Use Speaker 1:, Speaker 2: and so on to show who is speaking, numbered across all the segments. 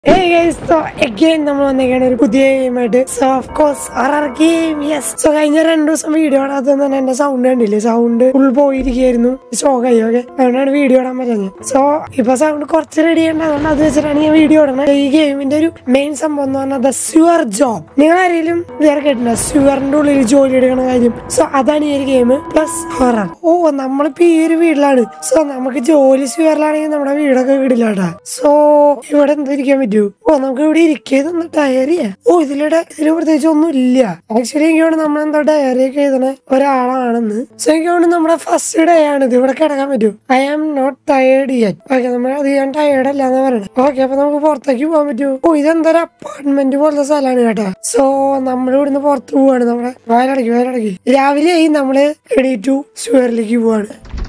Speaker 1: Hey guys, so again നമ്മൾ വന്നേക്കാണ് ഒരു പുതിയ ഗെയിമായിട്ട് so of course our game yes so കഴിഞ്ഞ രണ്ടു ദിവസം വീഡിയോ ഇടാത്തത് തന്നെ എന്റെ സൗണ്ട് കണ്ടില്ലേ സൗണ്ട് ഫുൾ പോയിരിക്കുന്നു ഷോക്കായി ഓക്കെ അതുകൊണ്ടാണ് വീഡിയോ ഇടാൻ പറ്റുന്നത് സോ ഇപ്പൊ സൗണ്ട് കുറച്ച് റെഡി ചെയ്യേണ്ട അതുകൊണ്ട് അത് വെച്ചിട്ടാണ് ഞാൻ വീഡിയോ ഇടണത് ഈ ഗെയിമിന്റെ ഒരു മെയിൻ സംഭവം എന്ന് പറഞ്ഞാൽ ദ സ്യുവർ ജോബ് നിങ്ങൾ ആരെങ്കിലും വേറെ കേട്ടിട്ടുണ്ടോ സ്യുവറിന്റെ ഉള്ളിൽ ജോലി എടുക്കണ കാര്യം സോ അതാണ് ഈ ഒരു ഗെയിം പ്ലസ് ഹൊറർ ഓ നമ്മളിപ്പോ ഈ ഒരു വീട്ടിലാണ് സോ നമുക്ക് ജോലി സ്യുവറിലാണെങ്കിൽ നമ്മുടെ വീടൊക്കെ വീടില്ലാട്ടാ സോ ഇവിടെ എന്തിരിക്കാൻ പറ്റൂ ഓ നമുക്ക് ഇവിടെ ഇരിക്കുന്ന ഡയറിയാ ഓ ഇതിലൂടെ ഇതിൽ പ്രത്യേകിച്ച് ഒന്നും ഇല്ല ആക്ച്വലി എനിക്ക് തോന്നുന്നു നമ്മൾ എന്തോ ഡയറി ഒക്കെ എഴുതണ ഒരാളാണെന്ന് സോ എനിക്ക് തോന്നുന്നു നമ്മുടെ ഫസ്റ്റ് ഡേ ആണ് ഇത് ഇവിടെ കിടക്കാൻ പറ്റൂ I am not tired yet okay നമ്മൾ അത് ഞാൻ ടയേർഡ് അല്ല എന്ന് പറയണത് ഓക്കെ അപ്പൊ നമുക്ക് പുറത്തേക്ക് പോകാൻ പറ്റൂ ഓ ഇതെന്തൊരു അപ്പാർട്ട്മെന്റ് പോലത്തെ സ്ഥലമാണ് കേട്ടോ സോ നമ്മൾ ഇവിടുന്ന് പുറത്ത് പോവാണ് നമ്മുടെ വയലടക്കി വയലടക്കി രാവിലെ ആയി നമ്മള് എണീറ്റു ഷുവറിലേക്ക് പോവാണ്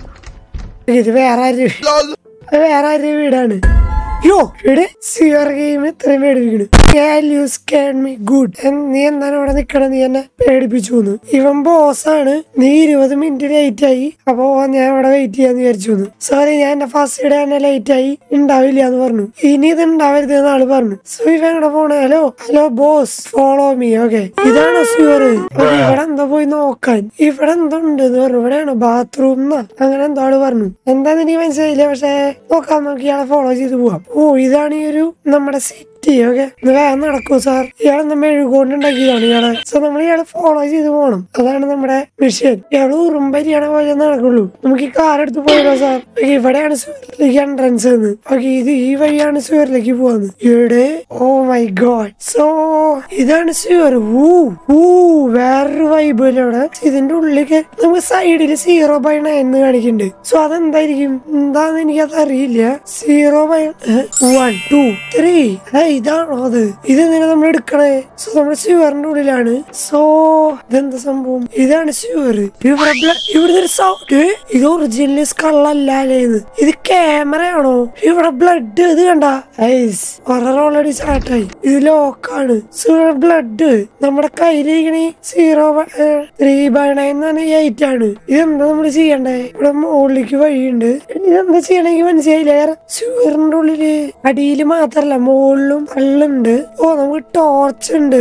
Speaker 1: ഇത് വേറെ ആരും അത് വേറെ ആരുടെ വീടാണ് യോ ഇവിടെ സിയർ ഗെയിം ഇത്രയും പേടിപ്പിക്കണ് മീ ഗുഡ് നീ എന്താണ് ഇവിടെ നിക്കണ നീ എന്നെ പേടിപ്പിച്ചു എന്ന് ഇവൻ ബോസ് ആണ് നീ ഇരുപത് മിനിറ്റ് ലേറ്റ് ആയി അപ്പോ ഞാൻ ഇവിടെ വെയിറ്റ് ചെയ്യാന്ന് വിചാരിച്ചു സോറി ഞാൻ എന്റെ ഫസ്റ്റ് ഡേ തന്നെ ലേറ്റ് ആയി ഉണ്ടാവില്ല എന്ന് പറഞ്ഞു ഇനി ഇത് ഉണ്ടാവരുത് എന്ന് ആള് പറഞ്ഞു സോ ഇവ എവിടെ പോണേ hello hello boss follow me okay ഇതാണോ സിയർ ഇവിടെ എന്താ പോയി നോക്കാൻ ഇവിടെ എന്തോ ഉണ്ട് എന്ന് പറഞ്ഞു ഇവിടെയാണോ ബാത്റൂം അങ്ങനെ എന്തോ ആള് പറഞ്ഞു എന്താന്ന് എനിക്ക് മനസ്സിലായില്ല പക്ഷെ നോക്കാം നോക്കി ഇയാളെ ഫോളോ ചെയ്ത് പോവാം ഓ ഇതാണ് ഈ ഒരു നമ്മുടെ സിറ്റി ഓക്കെ വേഗം നടക്കൂ സാർ ഇയാളെ നമ്മൾ എഴുകൊണ്ട് ഉണ്ടാക്കിയതാണ് ഇയാളെ സോ നമ്മൾ ഇയാളെ ഫോളോ ചെയ്ത് പോകണം അതാണ് നമ്മുടെ മിഷൻ ഇയാള് ഉറുമ്പരിയാണ പോലെ നടക്കുള്ളൂ നമുക്ക് ഈ കാർ എടുത്ത് പോയല്ലോ സാർ ഓക്കെ ഇവിടെയാണ് സുവറിലേക്ക് എൻട്രൻസ് എന്ന് ഓക്കെ ഇത് ഈ വഴിയാണ് സുവറിലേക്ക് പോവാന്ന് ഇവിടെ ഓ മൈ ഗോഡ് സോ ഇതാണ് സുവർ ഊ ഊ വേറൊരു വൈബ് അല്ലേ ഇവിടെ ഇതിന്റെ ഉള്ളിലേക്ക് നമുക്ക് സൈഡിൽ സീറോ ബൈ നയൻ കാണിക്കുന്നുണ്ട് സോ അതെന്തായിരിക്കും എന്താന്ന് എനിക്കത് അറിയില്ല zero by one two three ഇതാണോ അത് ഇത് എന്തിനാ നമ്മൾ എടുക്കണേ സോ നമ്മുടെ സ്യൂവറിന്റെ ഉള്ളിലാണ് സോ ഇതെന്താ സംഭവം ഇതാണ് സ്യൂവർ ഇവിടെ ബ്ല- ഇവിടുത്തെ ഒരു സൗണ്ട് ഇത് ഒറിജിനൽ സ്കള്ളല്ലേ ഇത് ഇത് ക്യാമറ ആണോ ഇവിടെ ബ്ലഡ് ഇത് കണ്ട ഐസ് ഹൊറർ ഓൾറെഡി സ്റ്റാർട്ടായി ഇത് ലോക്കാണ് സോ ബ്ലഡ് നമ്മുടെ കയ്യിലിരിക്കണ സീറോ ത്രീ ബൈ നയൻ എന്ന് എയ്റ്റ് ആണ് ഇതെന്താ നമ്മൾ ചെയ്യണ്ടേ ഇവിടെ മുകളിലേക്ക് വഴിയുണ്ട് ഇതെന്താ ചെയ്യണമെങ്കിൽ മനസ്സിലായില്ല കാരണം സ്യൂവറിന്റെ ഉള്ളില് അടിയിൽ മാത്രല്ല മുകളിലും തള്ളുണ്ട് ഓ നമുക്ക് ടോർച്ച് ഉണ്ട്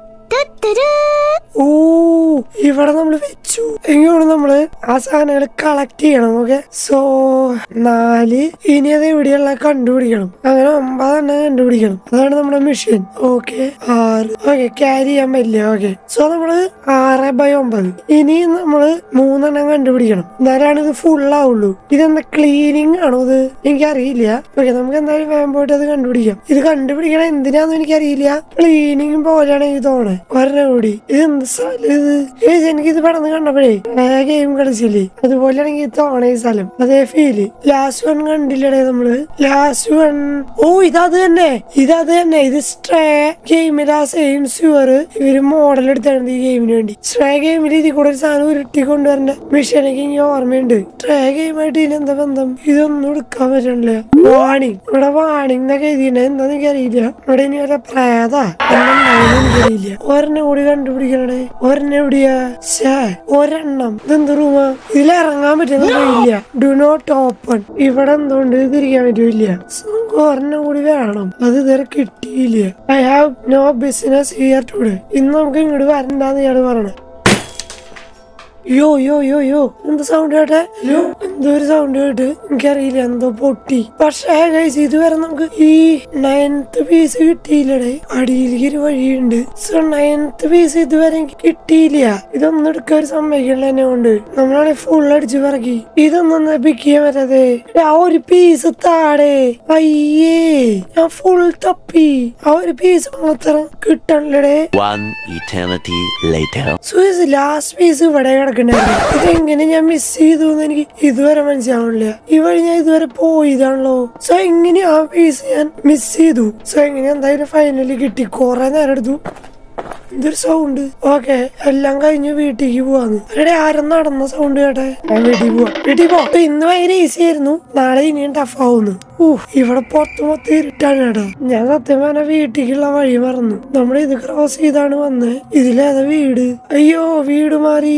Speaker 1: ഓ ഇവിടെ നമ്മൾ വെച്ചു എങ്ങനെയാണ് നമ്മള് ആ സാധനങ്ങൾ കളക്ട് ചെയ്യണം ഓക്കെ സോ നാല് ഇനി അത് എവിടെയുള്ള കണ്ടുപിടിക്കണം അങ്ങനെ ഒമ്പതെണ്ണം കണ്ടുപിടിക്കണം അതാണ് നമ്മുടെ മെഷീൻ ഓക്കെ ആറ് ഓക്കെ ക്യാരി ചെയ്യാൻ പറ്റില്ല ഓക്കെ സോ നമ്മള് ആറ് ബൈ ഒമ്പത് ഇനി നമ്മള് മൂന്നെണ്ണം കണ്ടുപിടിക്കണം എന്നാലാണ് ഇത് ഫുൾ ആവുള്ളൂ ഇതെന്താ ക്ലീനിങ് ആണോ ഇത് എനിക്കറിയില്ല ഓക്കെ നമുക്ക് എന്തായാലും വേഗം പോയിട്ട് അത് കണ്ടുപിടിക്കാം ഇത് കണ്ടുപിടിക്കണം എന്തിനാന്ന് എനിക്കറിയില്ല ക്ലീനിങ് പോലെയാണ് എനിക്ക് തോന്നണേ ഒരെണ്ണം കൂടി ഇത് എന്ത് സ്ഥലം ഇത് ഏയ് എനിക്കിത് പടന്ന് കണ്ടപ്പോഴേ ഗെയിം കളിച്ചില്ലേ അതുപോലെയാണ് എനിക്ക് തോണേ ഈ സ്ഥലം അതേ ഫീല് ലാസ്റ്റ് വൺ കണ്ടില്ലടേ നമ്മള് ലാസ്റ്റ് വൺ ഓ ഇതത് തന്നെ ഇതത് തന്നെ ഇത് സ്ട്രേ ഗെയിമിൽ ആ സെയിം സ്യൂർ ഇവര് മോഡൽ എടുത്താണ് ഈ ഗെയിമിന് വേണ്ടി സ്ട്രേ ഗെയിമിൽ ഇതിൽ കൂടെ ഒരു സാധനം ഉരുട്ടി കൊണ്ടുവരേണ്ട മിഷനൊക്കെ എനിക്ക് ഓർമ്മയുണ്ട് സ്ട്രേ ഗെയിമായിട്ട് ഇതിനെന്താ ബന്ധം ഇതൊന്നും എടുക്കാൻ പറ്റണില്ല വാണിംഗ് ഇവിടെ വാണിംഗ് എന്നൊക്കെ എഴുതിയിട്ടുണ്ട് എന്താന്ന് എനിക്കറിയില്ല ഇവിടെ ഇനി വല്ല പ്രേത എനിക്കറിയില്ല ഒരെണ്ണം കൂടി കണ്ടുപിടിക്കണേ ഒരെണ്ണം എവിടെയാ ഷേ ഒരെണ്ണം ഇതെന്ത് റൂമാ ഇതിൽ ഇറങ്ങാൻ പറ്റുന്നില്ല ഡു നോട്ട് ഓപ്പൺ ഇവിടെ എന്തുകൊണ്ട് ഇതിരിക്കാൻ പറ്റൂല നമുക്ക് ഒരെണ്ണം കൂടി വേണം അത് ഇതുവരെ കിട്ടിയില്ല I have no business here today ഇന്ന് നമുക്ക് ഇങ്ങോട്ട് വരണ്ടെന്ന് ഇയാള് പറയണേ യോ യോ യോ യോ എന്ത് സൗണ്ട് കേട്ടെ യോ എന്തോ ഒരു സൗണ്ട് കേട്ട് എനിക്കറിയില്ല എന്തോ പൊട്ടി പക്ഷേ ഗൈസ് ഇതുവരെ നമുക്ക് ഈ നയൻത്ത് പീസ് കിട്ടിയില്ലടേ അടിയിലേക്ക് ഒരു വഴിയുണ്ട് സോ നയൻത്ത് പീസ് ഇതുവരെ എനിക്ക് കിട്ടിയില്ല ഇതൊന്നും എടുക്കാൻ ഒരു സമ്മതിക്കണില്ല എന്നെ കൊണ്ട് നമ്മളാണെങ്കിൽ ഫുൾ അടിച്ച് പറക്കി ഇതൊന്നും പിക്ക് ചെയ്യാൻ പറ്റാതെ ആ ഒരു പീസ് താടേ അയ്യേ ഞാൻ ഫുൾ തപ്പി ആ ഒരു പീസ് മാത്രം കിട്ടണില്ലടേ
Speaker 2: One eternity later.
Speaker 1: സൂസ് ലാസ്റ്റ് പീസ് ഇവിടെ കിടക്കണ്ടായിരുന്നു ഇതെങ്ങനെ ഞാൻ മിസ് ചെയ്തു എന്ന് എനിക്ക് ഇതുവരെ മനസ്സിലാവണില്ല ഈ വഴി ഞാൻ ഇതുവരെ പോയതാണല്ലോ സോ എങ്ങനെ ആ പീസ് ഞാൻ മിസ് ചെയ്തു സോ എങ്ങനെ എന്തായാലും ഫൈനലി കിട്ടി കൊറേ നേരം എടുത്തു എന്തൊരു സൗണ്ട് ഓക്കെ എല്ലാം കഴിഞ്ഞ് വീട്ടിലേക്ക് പോവാന്ന് അവിടെ ആരും നടന്ന സൗണ്ട് കേട്ടെ ഞാൻ വീട്ടിൽ പോവാ വീട്ടിൽ പോ ഇപ്പൊ ഇന്ന് ഭയങ്കര ഈസി ആയിരുന്നു നാളെ ഇനിയും ടഫ് ആവുന്നു ഊഹ് ഇവിടെ പുറത്ത് മൊത്തം ഇരുട്ടാണ് കേട്ടോ ഞാൻ സത്യം പറഞ്ഞ വീട്ടിലേക്കുള്ള വഴി മറന്നു നമ്മൾ ഇത് ക്രോസ് ചെയ്താണ് വന്നത് ഇതിലേതാ വീട് അയ്യോ വീട് മാറി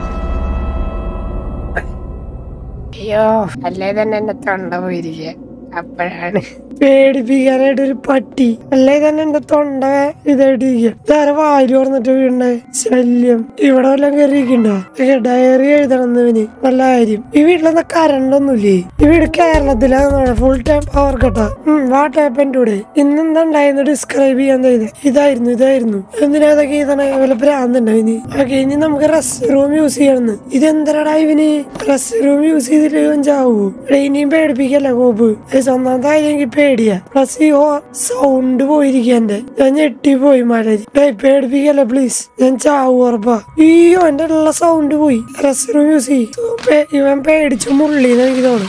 Speaker 1: അയ്യോ അല്ലേ തന്നെ എന്റെ തൊണ്ട പോയിരിക്കുക അപ്പോഴാണ് പേടിപ്പിക്കാനായിട്ട് ഒരു പട്ടി അല്ലേ തന്നെ എന്റെ തൊണ്ട ഇതായിട്ടിരിക്കുക വേറെ വായിൽ പറഞ്ഞിട്ട് വീണ്ട ശല്യം ഇവിടെ വല്ലതും കയറിയിരിക്കണ്ടോ ഡയറി എഴുതണം ഇവന് നല്ല കാര്യം ഈ വീട്ടിലെന്താ കറണ്ട് ഒന്നുമില്ലേ ഈ വീട് കേരളത്തിലാണ് ഫുൾ ടൈം പവർ കട്ടാ വാട്ട് ഹാപ്പൻ ടുഡേ ഇന്നെന്താ ഉണ്ടായിരുന്നു ഡിസ്ക്രൈബ് ചെയ്യാൻ ചെയ്ത് ഇതായിരുന്നു ഇതായിരുന്നു എന്തിനാ ഇതൊക്കെ ഇതാണ് വല്ല ഭ്രാന്തുണ്ടോ ഇനി ഓക്കെ ഇനി നമുക്ക് റെസ്റ്റ് റൂം യൂസ് ചെയ്യണമെന്ന് ഇതെന്തരടാ ഇവന് റെസ്റ്റ് റൂം യൂസ് ചെയ്തിട്ട് ഇവൻ ചാവൂ എടാ ഇനിയും പേടിപ്പിക്കല്ല കോപ്പ് ഒന്നാമത്തെ കാര്യം എനിക്ക് പേടിയാ പ്ലസ് ഈ സൗണ്ട് പോയിരിക്കുക എന്റെ ഞാൻ ഞെട്ടിപ്പോയി മലരി ഡേയ് പേടിപ്പിക്കല്ല പ്ലീസ് ഞാൻ ചാവൂ ഉറപ്പാ അയ്യോ എന്റെ ഉള്ള സൗണ്ട് പോയി റെസ്റ്റ് റൂം യൂസ് ചെയ്യും ഇവൻ പേടിച്ച് മുള്ളിന്ന് എനിക്ക് തോന്നുന്നു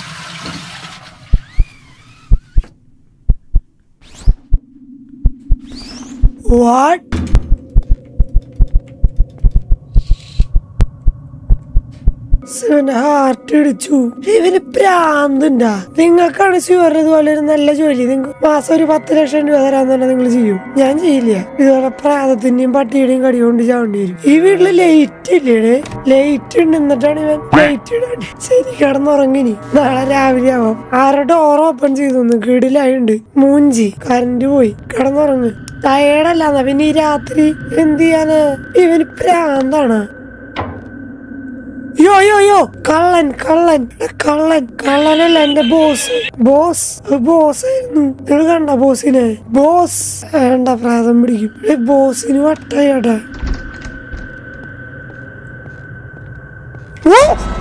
Speaker 1: What? ഹാർട്ട് ഇടിച്ചു ഇവന് പ്രാന്തുണ്ടാ നിങ്ങൾക്കാണ് ഷുവർ ഇതുപോലെ ഒരു നല്ല ജോലി നിങ്ങൾക്ക് മാസം ഒരു പത്ത് ലക്ഷം രൂപ തരാൻ തന്നെ നിങ്ങൾ ചെയ്യും ഞാൻ ചെയ്യില്ല ഇതുപോലെ പ്രാതത്തിന്റെയും പട്ടിയുടെയും കടി കൊണ്ട് ചാവേണ്ടി വരും ഈ വീട്ടില് ലൈറ്റ് ഇല്ലേ ലൈറ്റ് ഉണ്ട് എന്നിട്ടാണ് ഇവൻ ലൈറ്റ് ഇടാണ്ട് ശരി കിടന്നുറങ്ങിനി നാളെ രാവിലെ ആവാം ആരുടെ ഡോർ ഓപ്പൺ ചെയ്തു കിടിലായുണ്ട് മൂഞ്ചി കറണ്ട് പോയി കിടന്നുറങ്ങ് ടയേർഡല്ല പിന്നെ ഈ രാത്രി എന്ത് ചെയ്യാന് ഇവന് പ്രാന്താണ് യോ യോ യോ കള്ളൻ കള്ളൻ എടാ, കള്ളൻ കള്ളനല്ല എന്റെ ബോസ് ബോസ് ബോസ് ആയിരുന്നു നിങ്ങൾ കണ്ട ബോസിനെ ബോസ് വേണ്ട പ്രാതം പിടിക്കും എടേ, ബോസിന് വട്ടയാടാ ഓ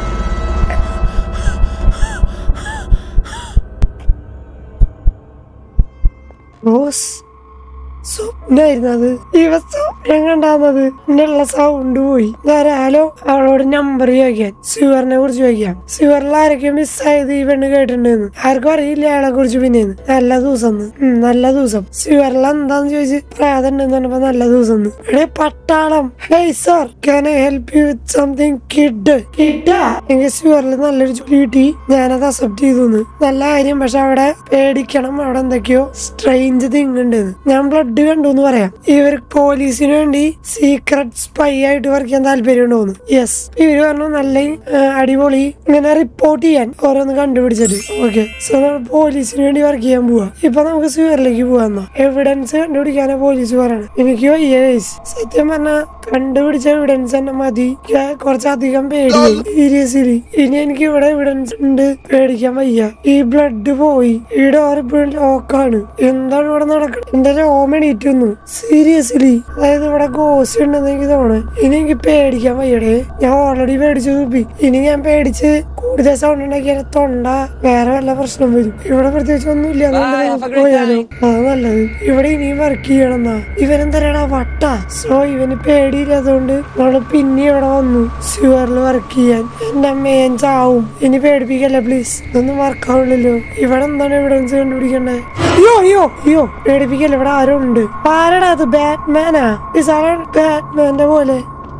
Speaker 1: ബോസ് സ്വപ്നായിരുന്നു അത് ഇവ സ്വപ്നം കണ്ടാന്നത് എന്നുള്ള സൗണ്ട് പോയി ധാരാലോ അവളോട് നമ്പർ ചോദിക്കാൻ സിവറിനെ കുറിച്ച് ചോദിക്കാം സിവറിൽ ആരൊക്കെ മിസ്സായത് ഈ പെണ്ണ് കേട്ടിട്ടുണ്ടെന്ന് ആർക്കും അറിയില്ല അയാളെ കുറിച്ച് പിന്നെന്ന് നല്ല ദിവസം നല്ല ദിവസം സിവറിൽ എന്താന്ന് ചോദിച്ച് പ്രായം ഉണ്ടെന്ന് പറഞ്ഞപ്പോ നല്ല ദിവസം എടേ പട്ടാളം hey sir can I help you with something kid കിഡാ എനിക്ക് സിവറിൽ നല്ലൊരു ജോലി കിട്ടി ഞാനത് അക്സെപ്റ്റ് ചെയ്തു നല്ല കാര്യം പക്ഷെ അവിടെ പേടിക്കണം അവിടെ എന്തൊക്കെയോ സ്ട്രെയിഞ്ച് തിങ് ഉണ്ടെന്ന് ഞാൻ ബ്ലഡ് കണ്ടു എന്ന് പറയാം ഇവർ പോലീസിന് വേണ്ടി സീക്രട്ട് സ്പൈ ആയിട്ട് വർക്ക് ചെയ്യാൻ താല്പര്യം ഉണ്ടോന്ന് യെസ് ഇവര് പറഞ്ഞു നല്ല ആ, അടിപൊളി ഇങ്ങനെ റിപ്പോർട്ട് ചെയ്യാൻ ഓരോന്ന് കണ്ടുപിടിച്ചിട്ട് ഓക്കെ സോ നമ്മൾ പോലീസിന് വേണ്ടി വർക്ക് ചെയ്യാൻ പോവാ ഇപ്പൊ നമുക്ക് സിവറിലേക്ക് പോവാന്നോ എവിഡൻസ് കണ്ടുപിടിക്കാനാ പോലീസ് പറയണം എനിക്ക് വയ്യ guys. സത്യം പറഞ്ഞാ കണ്ടുപിടിച്ച എവിഡൻസ് തന്നെ മതി ഞാൻ കുറച്ചധികം പേടിയായി സീരിയസ്ലി ഇനി എനിക്ക് ഇവിടെ എവിഡൻസ് ഉണ്ട് പേടിക്കാൻ വയ്യ ഈ ബ്ലഡ് പോയി ഈ ഡോർ ഇപ്പോഴും ലോക്കാണ് എന്താണ് ഇവിടെ നടക്കുന്നത് എന്റെ രോമ എണീറ്റുന്നു സീരിയസ്ലി അതായത് ഇവിടെ ഗോസ് ഉണ്ടെന്ന് എനിക്ക് തോന്നുന്നു ഇനി എനിക്ക് പേടിക്കാൻ വയ്യടേ ഞാൻ ഓൾറെഡി പേടിച്ചു തുപ്പി ഇനി ഞാൻ പേടിച്ച് കൂടുതൽ സൗണ്ട് ഉണ്ടാക്കിയാൽ തൊണ്ട വേറെ വല്ല പ്രശ്നം വരും ഇവിടെ പ്രത്യേകിച്ച് ഒന്നുമില്ല അതുകൊണ്ട് നമുക്ക് പോയാലോ അത് നല്ലത് ഇവിടെ ഇനിയും വർക്ക് ചെയ്യണം എന്നാ ഇവനെന്തരാടാ വട്ട സോ ഇവന് പേടിയില്ലാത്തതുകൊണ്ട് നമ്മള് പിന്നെ ഇവിടെ വന്നു സ്യുവറിൽ വർക്ക് ചെയ്യാൻ എന്റെ അമ്മയൻ ചാവും ഇനി പേടിപ്പിക്കല്ലേ പ്ലീസ് ഇതൊന്നും വർക്ക് ആവില്ലല്ലോ ഇവിടെ എന്താണ് എവിഡൻസ് കണ്ടുപിടിക്കണ്ടേ അയ്യോ അയ്യോ അയ്യോ പേടിപ്പിക്കല്ലേ ഇവിടെ ആരോ ഉണ്ട് ആരടാ അത് ബാറ്റ്മാനാ ഈ സാധനം ബാറ്റ്മാന്റെ പോലെ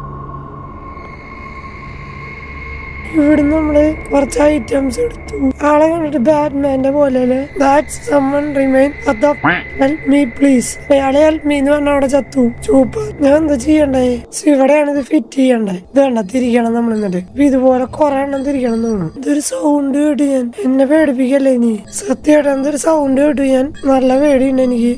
Speaker 1: ഇവിടുന്ന് നമ്മള് കുറച്ച് ഐറ്റംസ് എടുത്തു ആളെ കണ്ടിട്ട് ബാറ്റ്മാന്റെ പോലെ അല്ലേ that someone remain help me please അയാളെ ഹെൽപ് മീ എന്ന് പറഞ്ഞ അവിടെ ചത്തു ചൂപ്പ് ഞാൻ എന്താ ചെയ്യണ്ടേ So ഇവിടെയാണ് ഇത് ഫിറ്റ് ചെയ്യണ്ടേ ഇത് കണ്ട തിരിക്കണം നമ്മൾ എന്നിട്ട് ഇപ്പൊ ഇതുപോലെ കുറെ എണ്ണം തിരിക്കണം എന്ന് തോന്നുന്നു ഇതൊരു സൗണ്ട് കേട്ടു ഞാൻ എന്നെ പേടിപ്പിക്കല്ലേ ഇനി സത്യമായിട്ട് എന്തൊരു സൗണ്ട് കേട്ടു ഞാൻ നല്ല പേടിയുണ്ട് എനിക്ക്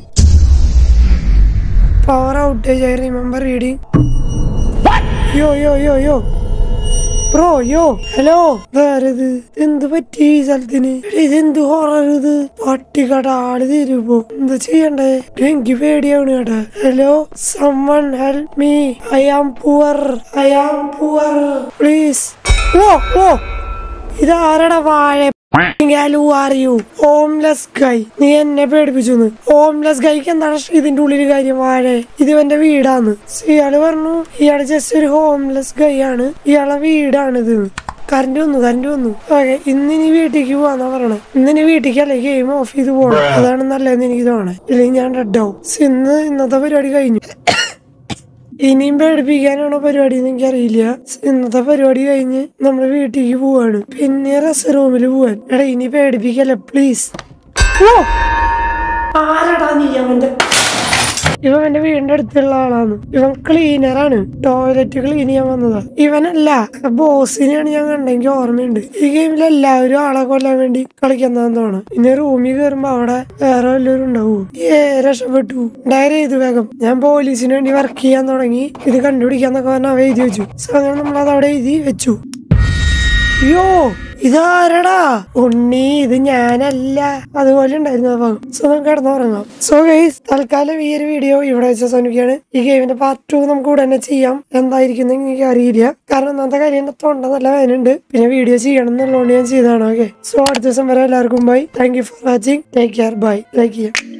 Speaker 1: power outage I remember reading yo yo yo യോ ബ്രോ യോ ഹലോ വേറത് എന്ത് പറ്റി ഈ സ്ഥലത്തിന് എടീ, ഇതെന്ത് ഹൊറർ ഇത് പട്ടിക്കട ആള് തരുമ്പോ എന്താ ചെയ്യണ്ടേ എനിക്ക് പേടിയാണ് കേട്ടാ hello someone help me I am poor I am poor please oh oh ഇതാരടാ വാഴ അറിയൂ ഹോംലെസ് ഗൈ നീ എന്നെ പേടിപ്പിച്ചു ഹോംലെസ് ഗൈക്ക് എന്താണ് ഇതിന്റെ ഉള്ളിൽ കാര്യം വാഴ ഇത് ഇവന്റെ വീടാന്ന് ഇയാള് പറഞ്ഞു ഇയാള് ജസ്റ്റ് ഒരു ഹോംലെസ് ഗൈ ആണ് ഇയാളെ വീടാണ് ഇത് കറണ്ട് വന്നു കറണ്ട് വന്നു ഓക്കെ ഇന്നിനി വീട്ടിലേക്ക് പോവാന്നാ പറയണേ ഇന്നിനി വീട്ടിലേക്ക് അല്ലെ ഗെയിം ഓഫ് ചെയ്ത് പോകണം അതാണ് നല്ലതെന്ന് എനിക്ക് തോന്നണേ ഇല്ലെങ്കിൽ ഞാൻ റെഡ് ആവും ഇന്ന് ഇന്നത്തെ പരിപാടി കഴിഞ്ഞു ഇനിയും പേടിപ്പിക്കാനാണോ പരിപാടി എന്ന് എനിക്കറിയില്ല ഇന്നത്തെ പരിപാടി കഴിഞ്ഞ് നമ്മള് വീട്ടിലേക്ക് പോവാണ് പിന്നെ റെസ്റ്റ് റൂമിൽ പോവാൻ എടാ ഇനി പേടിപ്പിക്കല്ലേ പ്ലീസ് ഓ ആരടാ നീ അവന്റെ ഇവൻ എന്റെ വീടിന്റെ അടുത്തുള്ള ആളാണ് ഇവൻ ക്ലീനറാണ് ടോയ്ലറ്റ് ക്ലീൻ ചെയ്യാൻ വന്നതാ ഇവനല്ല ബോസിനെയാണ് ഞാൻ കണ്ടെങ്കിൽ ഓർമ്മയുണ്ട് ഈ ഗെയിമിൽ എല്ലാവരും ആളെ കൊല്ലാൻ വേണ്ടി കളിക്കുന്നതെന്ന് തോന്നുന്നു ഇനി റൂമിൽ കയറുമ്പോ അവിടെ വേറെ വല്ലവരും ഉണ്ടാവൂ ഏ രക്ഷപ്പെട്ടു ഡയറി ചെയ്തു വേഗം ഞാൻ പോലീസിന് വേണ്ടി വർക്ക് ചെയ്യാൻ തുടങ്ങി ഇത് കണ്ടുപിടിക്കാന്നൊക്കെ പറഞ്ഞ അവ എഴുതി വെച്ചു സോ അങ്ങനെ നമ്മൾ അത് അവിടെ എഴുതി വെച്ചു അയ്യോ ഇതാരടാ ഉണ്ണി ഇത് ഞാനല്ല അതുപോലെ ഉണ്ടായിരുന്നു ആ ഭാഗം സോ നമുക്ക് കിടന്നുറങ്ങാം സോ ഗൈസ് തൽക്കാലം ഈ ഒരു വീഡിയോ ഇവിടെ വെച്ച് അവസാനിക്കുകയാണ് ഈ ഗെയിമിന്റെ പാർട്ട് ടു നമുക്ക് ഉടനെ ചെയ്യാം എന്തായിരിക്കും എന്ന് എനിക്ക് അറിയില്ല കാരണം ഒന്നാമത്തെ കാര്യം എന്റെ തൊണ്ട നല്ല വേനുണ്ട് പിന്നെ വീഡിയോ ചെയ്യണം എന്നുള്ളതുകൊണ്ട് ഞാൻ ചെയ്തതാണ് ഓക്കെ സോ അടുത്ത ദിവസം വരെ എല്ലാവർക്കും bye thank you for watching take care bye like ചെയ്യാം